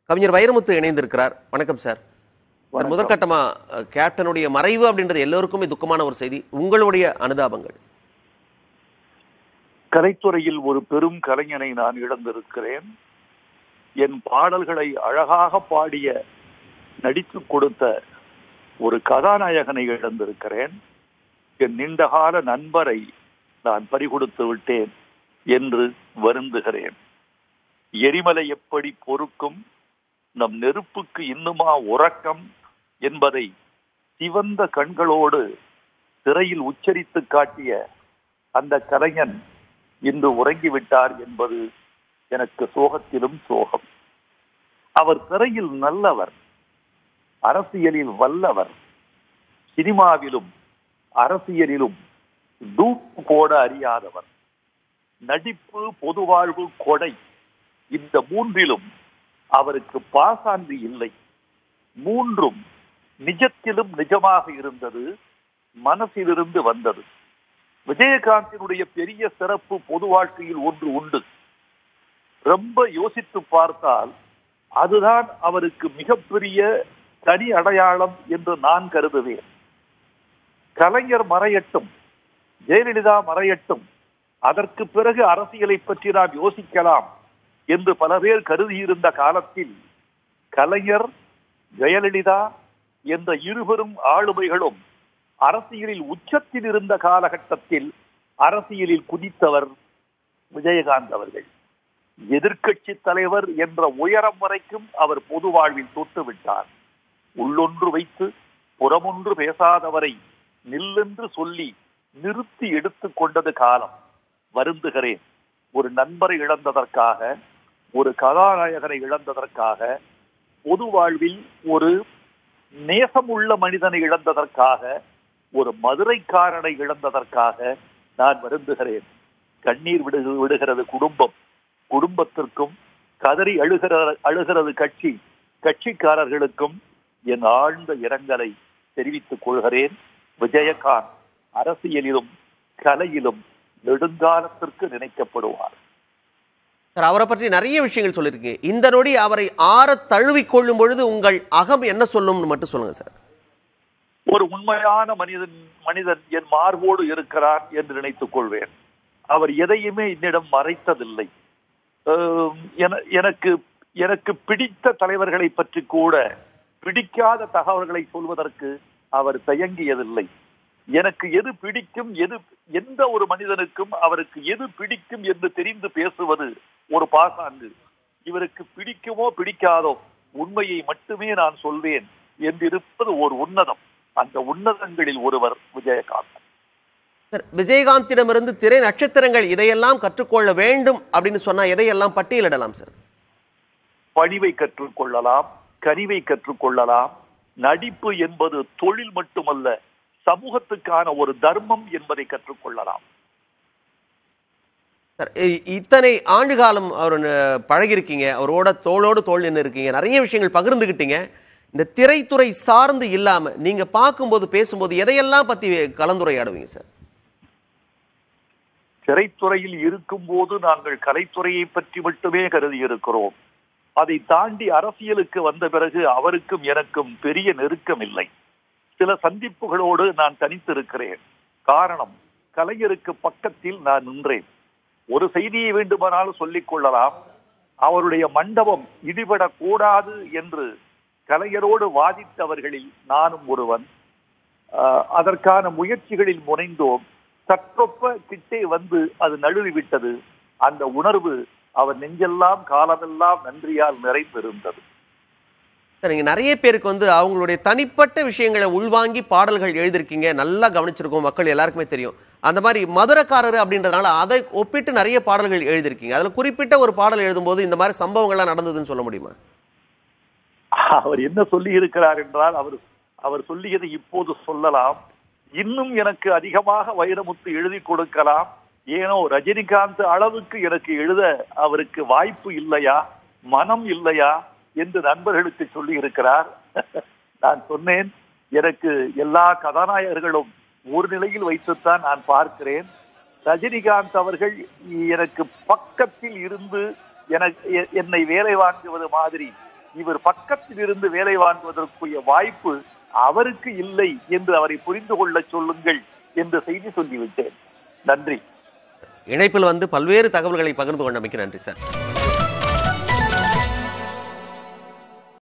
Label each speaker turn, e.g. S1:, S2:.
S1: கவிஞர் வைரமுத்து இணைந்திருக்கிறார் வணக்கம் சார் சார் முதற்கட்டமா அஹ், கேப்டனுடைய மறைவு அப்படின்றது எல்லோருக்குமே துக்கமான ஒரு செய்தி உங்களுடைய அனுதாபங்கள்
S2: கலைத்துறையில் ஒரு பெரும் கலைஞனை நான் இழந்திருக்கிறேன் என் பாடல்களை அழகாக பாடிய நடித்து கொடுத்த ஒரு கதாநாயகனை இழந்திருக்கிறேன் என் நீண்டகால நண்பரை நான் பறிகொடுத்து விட்டேன் என்று வருந்துகிறேன் எரிமலை எப்படி பொறுக்கும் நம் நெருப்புக்கு இன்னுமா உறக்கம் என்பதை சிவந்த கண்களோடு திரையில் உச்சரித்து காட்டிய அந்த கலைஞன் இன்று உறங்கிவிட்டார் என்பது எனக்கு சோகத்திலும் சோகம் அவர் திரையில் நல்லவர் அரசியலில் வல்லவர் சினிமாவிலும் அரசியலிலும் டூப் போட அறியாதவர் நடிப்பு பொதுவாழ்வு கொடை இந்த மூன்றிலும் அவருக்கு பாசாந்து இல்லை மூன்றும் நிஜத்திலும் நிஜமாக இருந்தது மனசிலிருந்து வந்தது விஜயகாந்தினுடைய பெரிய சிறப்பு பொது வாழ்க்கையில் ஒன்று உண்டு ரொம்ப யோசித்து பார்த்தால் அதுதான் அவருக்கு மிகப்பெரிய தனி அடையாளம் என்று நான் கருதுவேன் கலைஞர் மறையட்டும் ஜெயலலிதா மறையட்டும் அதற்கு பிறகு அரசியலை பற்றி நாம் யோசிக்கலாம் என்று பல பேர் கருதியிருந்த காலத்தில் கலைஞர் ஜெயலலிதா என்ற இருவரும் ஆளுமைகளும் அரசியலில் உச்சத்தில் இருந்த காலகட்டத்தில் அரசியலில் குதித்தவர் விஜயகாந்த் அவர்கள் எதிர்க்கட்சி தலைவர் என்ற உயரம் வரைக்கும் அவர் பொது வாழ்வில் தொட்டு விட்டார் உள்ளொன்று வைத்து புறமொன்று பேசாதவரை நில்லென்று சொல்லி நிறுத்தி எடுத்துக் கொண்டது காலம் வருந்துகிறேன் ஒரு நண்பரை இழந்ததற்காக ஒரு கதாநாயகனை இழந்ததற்காக பொது வாழ்வில் ஒரு நேசமுள்ள மனிதனை இழந்ததற்காக ஒரு மதுரைக்காரனை இழந்ததற்காக நான் வருந்துகிறேன் கண்ணீர் விடு விடுகிறது குடும்பம் குடும்பத்திற்கும் கதறி அழுகிற அழுகிறது கட்சி கட்சிக்காரர்களுக்கும் என் ஆழ்ந்த இரங்கலை தெரிவித்துக் கொள்கிறேன் விஜயகாந்த் அரசியலிலும் கலையிலும் நெடுங்காலத்திற்கு நினைக்கப்படுவார்
S1: சார் அவரை பற்றி நிறைய விஷயங்கள் சொல்லியிருக்கீங்க இந்த நொடி அவரை ஆற தழுவிக் கொள்ளும் பொழுது உங்கள் அகம் என்ன சொல்லும்னு மட்டும் சொல்லுங்க சார்
S2: ஒரு உண்மையான மனிதன் மனிதன் என் மார்போடு இருக்கிறார் என்று நினைத்துக் கொள்வேன் அவர் எதையுமே என்னிடம் மறைத்ததில்லை அஹ் என- எனக்கு எனக்கு பிடித்த தலைவர்களை பற்றி கூட பிடிக்காத தகவல்களை சொல்வதற்கு அவர் தயங்கியதில்லை எனக்கு எது பிடிக்கும் எது எந்த ஒரு மனிதனுக்கும் அவருக்கு எது பிடிக்கும் என்று தெரிந்து பேசுவது ஒரு பாசாங்கு இவருக்கு பிடிக்குமோ பிடிக்காதோ உண்மையை மட்டுமே நான் சொல்வேன் என்றிருப்பது ஒரு உன்னதம் அந்த உன்னதங்களில் ஒருவர் விஜயகாந்த்
S1: சார் விஜயகாந்திடமிருந்து திரை நட்சத்திரங்கள் இதையெல்லாம் கற்றுக்கொள்ள வேண்டும் அப்படின்னு சொன்னா எதையெல்லாம் பட்டியலிடலாம் சார்
S2: பணிவை கற்றுக்கொள்ளலாம் கனிவை கற்றுக்கொள்ளலாம் நடிப்பு என்பது தொழில் மட்டுமல்ல சமூகத்துக்கான ஒரு தர்மம் என்பதை கற்றுக்கொள்ளலாம்
S1: சார் இ- இத்தனை ஆண்டு காலம் அவர் ந- பழகியிருக்கீங்க அவரோட தோளோடு தோள் நின்று இருக்கீங்க நிறைய விஷயங்கள் பகிர்ந்துக்கிட்டீங்க இந்த திரைத்துறை சார்ந்து இல்லாம நீங்க பார்க்கும்போது பேசும்போது எதையெல்லாம் பத்தி கலந்துரையாடுவீங்க சார்
S2: திரைத்துறையில் இருக்கும்போது நாங்கள் கலைத்துறையை பற்றி மட்டுமே கருதி இருக்கிறோம் அதை தாண்டி அரசியலுக்கு வந்த பிறகு அவருக்கும் எனக்கும் பெரிய நெருக்கம் இல்லை சில சந்திப்புகளோடு நான் தனித்திருக்கிறேன் காரணம் கலைஞருக்கு பக்கத்தில் நான் நின்றேன் ஒரு செய்தியை வேண்டுமானாலும் சொல்லிக் கொள்ளலாம் அவருடைய மண்டபம் இடிபடக் கூடாது என்று கலைஞரோடு வாதித்தவர்களில் நானும் ஒருவன் ஆஹ், அதற்கான முயற்சிகளில் முனைந்தோம் சற்றொப்ப கிட்டே வந்து அது நழுவி விட்டது அந்த உணர்வு அவர் நெஞ்செல்லாம் காலமெல்லாம் நன்றியால் நிறைந்திருந்தது
S1: சார் நீங்க நிறைய பேருக்கு வந்து அவங்களுடைய தனிப்பட்ட விஷயங்களை உள்வாங்கி பாடல்கள் எழுதியிருக்கீங்க நல்லா கவனிச்சிருக்கோம் மக்கள் எல்லாருக்குமே தெரியும் அந்த மாதிரி மதுரக்காரர் அப்படின்றதுனால அதை ஒப்பிட்டு நிறைய பாடல்கள் எழுதியிருக்கீங்க அதுல குறிப்பிட்ட ஒரு பாடல் எழுதும்போது இந்த மாதிரி சம்பவங்கள்லாம் நடந்ததுன்னு சொல்ல முடியுமா
S2: அவர் என்ன சொல்லி இருக்கிறார் என்றால் அவர் அவர் சொல்லியதை இப்போது சொல்லலாம் இன்னும் எனக்கு அதிகமாக வைரமுத்து எழுதி கொடுக்கலாம் ஏனோ ரஜினிகாந்த் அளவுக்கு எனக்கு எழுத அவருக்கு வாய்ப்பு இல்லையா மனம் இல்லையா என்று நண்பர்களுக்கு சொல்லி இருக்கிறார் நான் சொன்னேன் எனக்கு எல்லா கதாநாயகர்களும் ஒரு நிலையில் வைத்துத்தான் நான் பார்க்கிறேன் ரஜினிகாந்த் அவர்கள் எனக்கு பக்கத்தில் இருந்து எனக்கு எ- என்னை வேலை வாங்குவது மாதிரி இவர் பக்கத்தில் இருந்து வேலை வாங்குவதற்குரிய வாய்ப்பு அவருக்கு இல்லை என்று அவரை புரிந்து கொள்ள சொல்லுங்கள் என்று செய்தி சொல்லிவிட்டேன் நன்றி
S1: இணைப்பில் வந்து பல்வேறு தகவல்களை பகிர்ந்து கொண்டமைக்கு நன்றி சார்